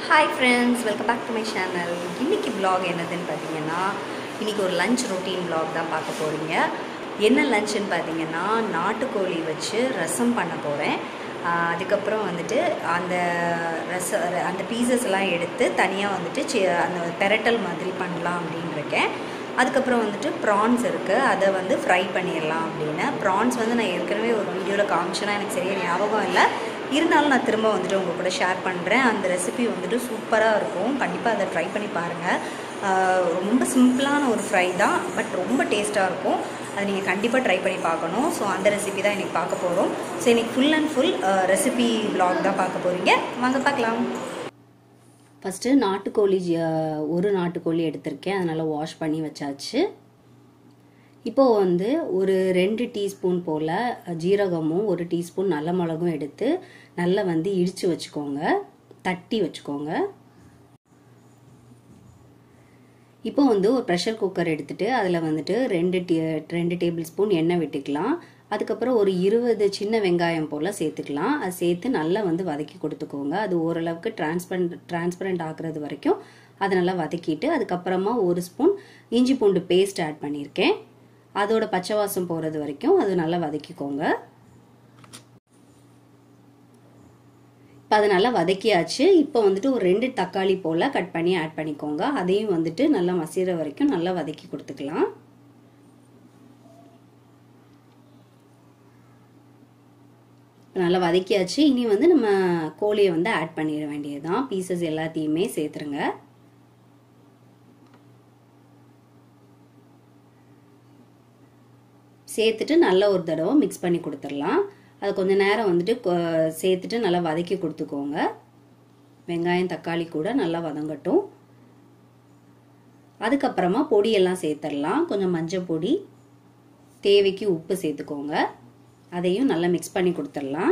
hi friends welcome back to my channel இன்னைக்கு vlog என்னதுன்னு பார்த்தீங்கன்னா இன்னைக்கு ஒரு லஞ்ச் ரொட்டீன் vlog தான் பார்க்க போகிறீங்க என்ன லஞ்சுன்னு பார்த்தீங்கன்னா நாட்டுக்கோழி வச்சு ரசம் பண்ண போகிறேன் அதுக்கப்புறம் வந்துட்டு அந்த ரச அந்த பீசஸ் எல்லாம் எடுத்து தனியாக வந்துட்டு சி- அந்த பெரட்டல் மாதிரி பண்ணலாம் அப்படின்னு இருக்கேன் அதுக்கப்புறம் வந்துட்டு ப்ரான்ஸ் இருக்குது அதை வந்து ஃப்ரை பண்ணிடலாம் அப்படின்னு ப்ரான்ஸ் வந்து நான் ஏற்கனவே ஒரு வீடியோவில் காமிச்சேன்னா எனக்கு சரியாக ஞாபகம் இல்லை இருந்தாலும் நான் திரும்ப வந்துட்டு உங்கள் கூட ஷேர் பண்ணுறேன் அந்த ரெசிபி வந்துட்டு சூப்பராக இருக்கும் கண்டிப்பாக அதை ட்ரை பண்ணி பாருங்கள் ஆஹ் ரொம்ப சிம்பிளான ஒரு ஃப்ரை தான் பட் ரொம்ப டேஸ்ட்டாக இருக்கும் அதை நீங்கள் கண்டிப்பாக ட்ரை பண்ணி பார்க்கணும் ஸோ அந்த ரெசிபி தான் இன்றைக்கி பார்க்க போகிறோம் ஸோ இன்றைக்கி full and full recipe vlog தான் பார்க்க போகிறீங்க வாங்க பார்க்கலாம் ஃபஸ்ட்டு நாட்டுக்கோழி ஜ- ஒரு நாட்டுக்கோழி எடுத்திருக்கேன் அதனால் வாஷ் பண்ணி வச்சாச்சு இப்போது வந்து ஒரு ரெண்டு டீஸ்பூன் போல் ஜீரகமும் ஒரு டீஸ்பூன் நல்ல மிளகும் எடுத்து நல்லா வந்து இடித்து வச்சுக்கோங்க தட்டி வச்சுக்கோங்க இப்போ வந்து ஒரு ப்ரெஷர் குக்கர் எடுத்துட்டு அதில் வந்துட்டு ரெண்டு டீ ரெண்டு டேபிள் ஸ்பூன் எண்ணெய் விட்டுக்கலாம் அதுக்கப்புறம் ஒரு இருபது சின்ன வெங்காயம் போல் சேர்த்துக்கலாம் அது சேர்த்து நல்லா வந்து வதக்கி கொடுத்துக்கோங்க அது ஓரளவுக்கு டிரான்ஸ்பரண்ட் டிரான்ஸ்பரண்ட் ஆகுறது வரைக்கும் அதை நல்லா வதக்கிட்டு அதுக்கப்புறமா ஒரு ஸ்பூன் இஞ்சி பூண்டு பேஸ்ட் ஆட் பண்ணியிருக்கேன் அதோட பச்சை வாசம் போகிறது வரைக்கும் அது நல்லா வதக்கிக்கோங்க இப்போ அது நல்லா வதக்கியாச்சு இப்போ வந்துட்டு ஒரு ரெண்டு தக்காளி போல் கட் பண்ணி ஆட் பண்ணிக்கோங்க அதையும் வந்துட்டு நல்லா மசிகிற வரைக்கும் நல்லா வதக்கி கொடுத்துக்கலாம் நல்லா வதக்கியாச்சு இனி வந்து நம்ம கோழியை வந்து ஆட் பண்ணிட வேண்டியதுதான் பீசஸ் எல்லாத்தையுமே சேர்த்துருங்க சேர்த்துட்டு நல்லா ஒரு தடவை மிக்ஸ் பண்ணி கொடுத்துடலாம் அது கொஞ்ச நேரம் வந்துட்டு கொ- சேர்த்துட்டு நல்லா வதக்கி கொடுத்துக்கோங்க வெங்காயம் தக்காளி கூட நல்லா வதங்கட்டும் அதுக்கப்புறமா பொடியெல்லாம் சேர்த்துடலாம் கொஞ்சம் மஞ்சள் பொடி தேவைக்கு உப்பு சேர்த்துக்கோங்க அதையும் நல்லா மிக்ஸ் பண்ணி கொடுத்துடலாம்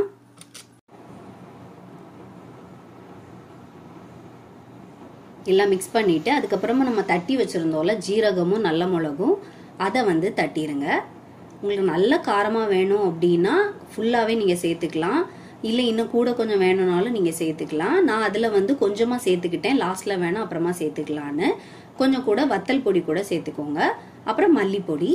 எல்லாம் மிக்ஸ் பண்ணிட்டு அதுக்கப்புறமா நம்ம தட்டி வச்சிருந்தோம்ல ஜீரகமும் நல்ல மிளகும் அதை வந்து தட்டிடுங்க உங்களுக்கு நல்ல காரமாக வேணும் அப்படின்னா ஃபுல்லாகவே நீங்கள் சேர்த்துக்கலாம் இல்லை இன்னும் கூட கொஞ்சம் வேணும்னாலும் நீங்கள் சேர்த்துக்கலாம் நான் அதில் வந்து கொஞ்சமாக சேர்த்துக்கிட்டேன் லாஸ்ட்டில் வேணாம் அப்புறமா சேர்த்துக்கலான்னு கொஞ்சம் கூட வத்தல் பொடி கூட சேர்த்துக்கோங்க அப்புறம் மல்லிப்பொடி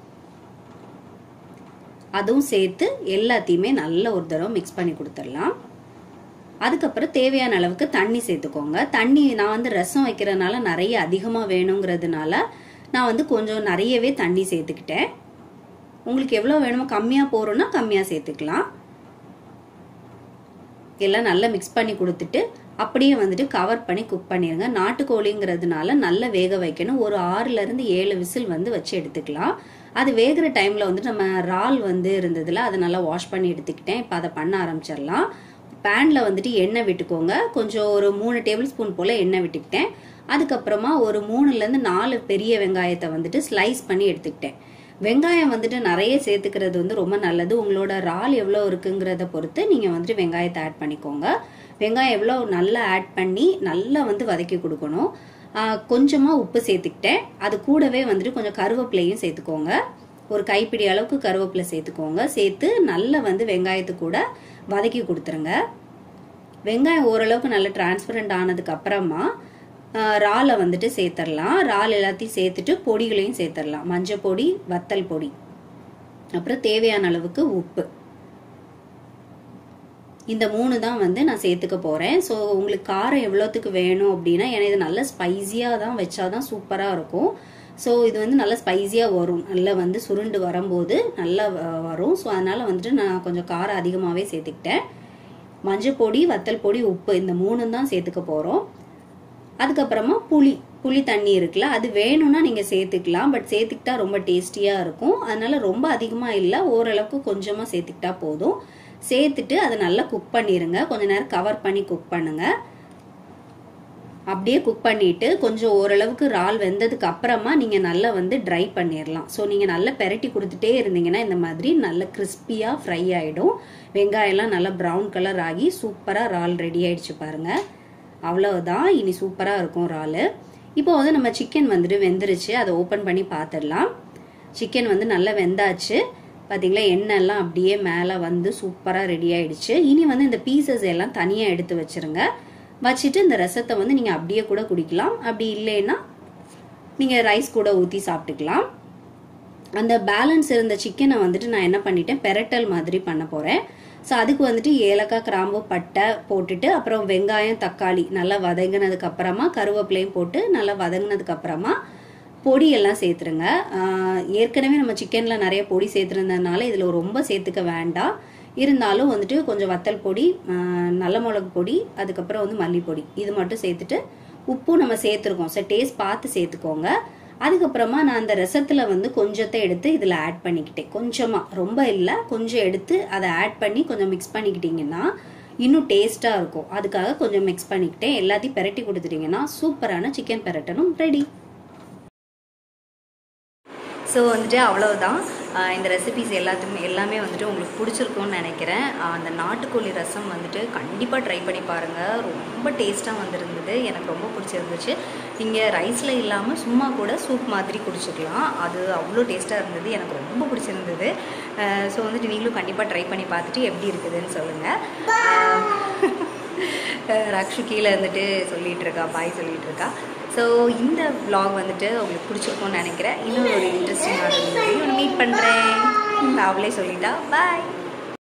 அதுவும் சேர்த்து எல்லாத்தையுமே நல்ல ஒரு தடவை மிக்ஸ் பண்ணி கொடுத்துடலாம் அதுக்கப்புறம் தேவையான அளவுக்கு தண்ணி சேர்த்துக்கோங்க தண்ணி நான் வந்து ரசம் வைக்கிறதுனால நிறைய அதிகமாக வேணுங்கிறதுனால நான் வந்து கொஞ்சம் நிறையவே தண்ணி சேர்த்துக்கிட்டேன் உங்களுக்கு எவ்வளோ வேணுமோ கம்மியாக போகிறோன்னா கம்மியாக சேர்த்துக்கலாம் எல்லாம் நல்லா மிக்ஸ் பண்ணி கொடுத்துட்டு அப்படியே வந்துட்டு கவர் பண்ணி குக் பண்ணிடுங்க நாட்டுக்கோழிங்கிறதுனால நல்லா வேக வைக்கணும் ஒரு ஆறுல இருந்து ஏழு விசில் வந்து வச்சு எடுத்துக்கலாம் அது வேகிற டைம்ல வந்து நம்ம இறால் வந்து இருந்ததுல அதை நல்லா வாஷ் பண்ணி எடுத்துக்கிட்டேன் இப்போ அதை பண்ண ஆரம்பிச்சிடலாம் பேன்ல வந்துட்டு எண்ணெய் விட்டுக்கோங்க கொஞ்சம் ஒரு மூணு டேபிள் ஸ்பூன் போல எண்ணெய் விட்டுக்கிட்டேன் அதுக்கப்புறமா ஒரு மூணுல இருந்து நாலு பெரிய வெங்காயத்தை வந்துட்டு ஸ்லைஸ் பண்ணி எடுத்துக்கிட்டேன் வெங்காயம் வந்துட்டு நிறைய சேர்த்துக்கிறது வந்து ரொம்ப நல்லது உங்களோட இறால் எவ்வளோ இருக்குங்கிறத பொறுத்து நீங்கள் வந்துட்டு வெங்காயத்தை ஆட் பண்ணிக்கோங்க வெங்காயம் எவ்வளோ நல்லா ஆட் பண்ணி நல்லா வந்து வதக்கி கொடுக்கணும் ஆஹ் கொஞ்சமா உப்பு சேர்த்துக்கிட்டேன் அது கூடவே வந்துட்டு கொஞ்சம் கருவேப்பிலையும் சேர்த்துக்கோங்க ஒரு கைப்பிடி அளவுக்கு கருவேப்பிலை சேர்த்துக்கோங்க சேர்த்து நல்லா வந்து வெங்காயத்து கூட வதக்கி கொடுத்துருங்க வெங்காயம் ஓரளவுக்கு நல்லா டிரான்ஸ்பரண்ட் ஆனதுக்கு அப்புறமா ஆஹ், இறாலை வந்துட்டு சேர்த்துடலாம் இறால் எல்லாத்தையும் சேர்த்துட்டு பொடிகளையும் சேர்த்துடலாம் மஞ்சள் பொடி வத்தல் பொடி அப்புறம் தேவையான அளவுக்கு உப்பு இந்த மூணு தான் வந்து நான் சேர்த்துக்க போறேன் ஸோ உங்களுக்கு காரம் எவ்வளோத்துக்கு வேணும் அப்படின்னா ஏன்னா இது நல்ல ஸ்பைஸியாக தான் வச்சாதான் சூப்பராக இருக்கும் ஸோ இது வந்து நல்லா ஸ்பைஸியாக வரும் நல்லா வந்து சுருண்டு வரும்போது நல்லா வ- வரும் ஸோ அதனால வந்துட்டு நான் கொஞ்சம் காரம் அதிகமாகவே சேர்த்துக்கிட்டேன் மஞ்சள் பொடி வத்தல் பொடி உப்பு இந்த மூணு தான் சேர்த்துக்க போகிறோம் அதுக்கப்புறமா புளி புளி தண்ணி இருக்குல்ல அது வேணும்னா நீங்கள் சேர்த்துக்கலாம் பட் சேர்த்துக்கிட்டா ரொம்ப டேஸ்டியாக இருக்கும் அதனால ரொம்ப அதிகமாக இல்லை ஓரளவுக்கு கொஞ்சமாக சேர்த்துக்கிட்டா போதும் சேர்த்துட்டு அதை நல்லா குக் பண்ணிடுங்க கொஞ்ச நேரம் கவர் பண்ணி குக் பண்ணுங்க அப்படியே குக் பண்ணிட்டு கொஞ்சம் ஓரளவுக்கு இறால் வெந்ததுக்கு அப்புறமா நீங்க நல்லா வந்து ட்ரை பண்ணிடலாம் ஸோ நீங்க நல்லா பெரட்டி கொடுத்துட்டே இருந்தீங்கன்னா இந்த மாதிரி நல்ல கிறிஸ்பியா ஃப்ரை ஆயிடும் வெங்காயம்லாம் நல்லா ப்ரௌன் கலர் ஆகி சூப்பரா இறால் ரெடி ஆயிடுச்சு பாருங்க அவ்வளவுதான் இனி சூப்பரா இருக்கும் இறால் இப்போ வந்து நம்ம சிக்கன் வந்துட்டு வெந்துருச்சு அதை ஓப்பன் பண்ணி பார்த்துடலாம் சிக்கன் வந்து நல்லா வெந்தாச்சு பாத்தீங்களா எண்ணெய் எல்லாம் அப்படியே மேலே வந்து சூப்பராக ரெடி ஆயிடுச்சு இனி வந்து இந்த பீசஸ் எல்லாம் தனியாக எடுத்து வச்சிருங்க வச்சுட்டு இந்த ரசத்தை வந்து நீங்கள் அப்படியே கூட குடிக்கலாம் அப்படி இல்லைன்னா நீங்கள் ரைஸ் கூட ஊற்றி சாப்பிட்டுக்கலாம் அந்த பேலன்ஸ் இருந்த சிக்கனை வந்துட்டு நான் என்ன பண்ணிட்டேன் பெரட்டல் மாதிரி பண்ண போகிறேன் ஸோ அதுக்கு வந்துட்டு ஏலக்காய் கிராம்பு பட்டை போட்டுட்டு அப்புறம் வெங்காயம் தக்காளி நல்லா வதங்கினதுக்கு அப்புறமா கருவேப்பிலையும் போட்டு நல்லா வதங்கினதுக்கு அப்புறமா பொடி எல்லாம் சேர்த்துருங்க ஆஹ் ஏற்கனவே நம்ம சிக்கனில் நிறைய பொடி சேர்த்துருந்ததுனால இதில் ரொம்ப சேர்த்துக்க வேண்டாம் இருந்தாலும் வந்துட்டு கொஞ்சம் வத்தல் பொடி ஆஹ் நல்ல மிளகு பொடி அதுக்கப்புறம் வந்து மல்லிப்பொடி இது மட்டும் சேர்த்துட்டு உப்பும் நம்ம சேர்த்துருக்கோம் ஸோ டேஸ்ட் பார்த்து சேர்த்துக்கோங்க அதுக்கப்புறமா நான் அந்த ரசத்தில் வந்து கொஞ்சத்தை எடுத்து இதில் ஆட் பண்ணிக்கிட்டேன் கொஞ்சமாக ரொம்ப இல்லை கொஞ்சம் எடுத்து அதை ஆட் பண்ணி கொஞ்சம் மிக்ஸ் பண்ணிக்கிட்டிங்கன்னா இன்னும் டேஸ்ட்டாக இருக்கும் அதுக்காக கொஞ்சம் மிக்ஸ் பண்ணிக்கிட்டேன் எல்லாத்தையும் பெரட்டி கொடுத்துட்டிங்கன்னா சூப்பரான சிக்கன் பெரட்டனும் ரெடி ஸோ வந்துட்டு அவ்வளவுதான் ஆஹ் இந்த ரெசிபிஸ் எல்லாத்துக்குமே எல்லாமே வந்துட்டு உங்களுக்கு பிடிச்சிருக்கும்னு நினைக்கிறேன் ஆஹ் அந்த நாட்டுக்கோழி ரசம் வந்துட்டு கண்டிப்பாக ட்ரை பண்ணி பாருங்கள் ரொம்ப டேஸ்ட்டாக வந்திருந்தது எனக்கு ரொம்ப பிடிச்சிருந்துச்சு நீங்கள் ரைஸில் இல்லாமல் சும்மா கூட சூப் மாதிரி குடிச்சிக்கலாம் அது அவ்வளோ டேஸ்ட்டாக இருந்தது எனக்கு ரொம்ப பிடிச்சிருந்தது ஸோ வந்துட்டு நீங்களும் கண்டிப்பாக ட்ரை பண்ணி பார்த்துட்டு எப்படி இருக்குதுன்னு சொல்லுங்கள் ரக்ஷு கீழே இருந்துட்டு சொல்லிட்டு இருக்கா பாய் சொல்லிட்டு இருக்கா ஸோ இந்த vlog வந்துட்டு உங்களுக்கு பிடிச்சிருக்கும்னு நினைக்கிறேன் இன்னும் ஒரு இன்ட்ரெஸ்டிங்கான வீடியோ மீட் பண்ணுறேன் அவளே சொல்லிட்டா பாய்